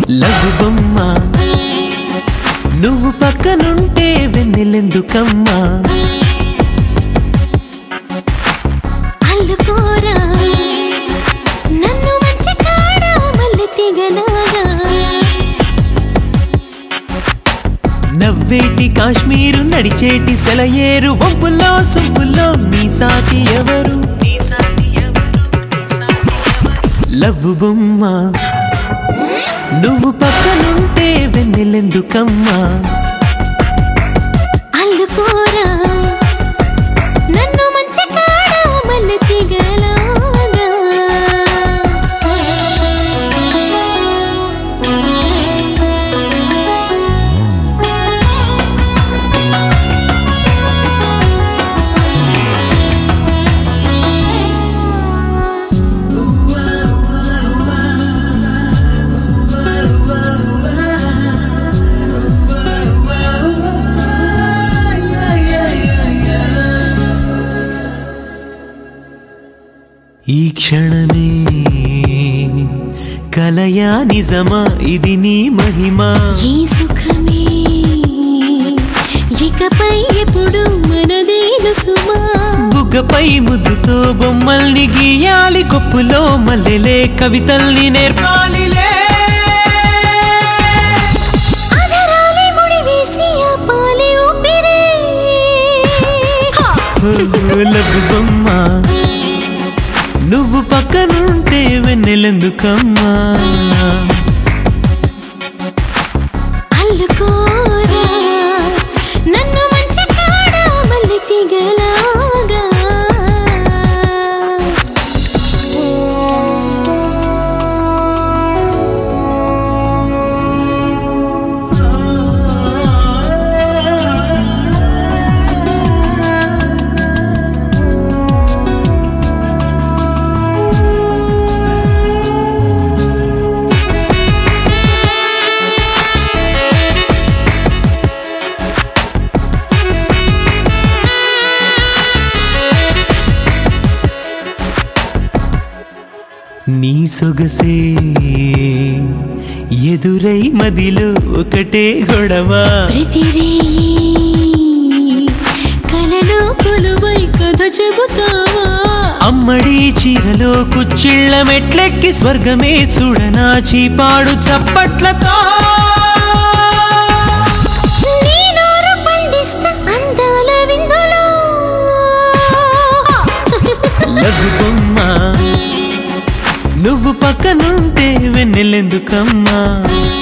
Love బొమ్మ నువ్వు పక్కనుంటే వెన్నెలెందుకమ్మా అల్లుకోరా నన్ను మంచి కాడ మళ్ళీ తిగలాగా నవ్వేటి కాశ్మీరు నడిచేటి సెలయేరు వంపుల్లో సొంపుల్లో నీ సాటి ఎవరు నీ సాటి ఎవరు నీ సాటి ఎవరు లవ్ బొమ్మ నువ్వు పక్కనుంటే వెన్నెలెందుకమ్మా అల్లుకోరా నన్ను మంచి కాడ మళ్ళీ తిగలాగా ఈ క్షణమే కలయా నిజమా ఇది నీ మహిమా ఈ సుఖమే ఇకపై ఎప్పుడు మనదేను సుమా బుగ్గపై ముద్దుతో బొమ్మల్ని గీయాలి కొప్పులో మల్లెలే కవితల్ని నేర్పాలిలే అదరాలి ముడి వేసి ఆ పాలి ఊపిరే హా! ఓ లవ్ బొమ్మ నువ్వు పక్కనుంటే వెన్నెలెందుకమ్మా అల్లుకోరా నన్ను మంచి కాడ మళ్ళీ తిగలాగా నీ సొగసే ఎదురై మదిలో ఒకటే గొడవ ప్రతిరేయి కలలో కొలువై కథ చెబుతావా అమ్మడి చీరలో కుచ్చిళ్ళ మెట్లెక్కి స్వర్గమే చూడనా చీపాడు చప్పట్లతో నీ నోరు పండిస్తా అందాల విందులో లఘు బొమ్మ నువ్వు పక్కనుంటే వెన్నెలెందుకమ్మా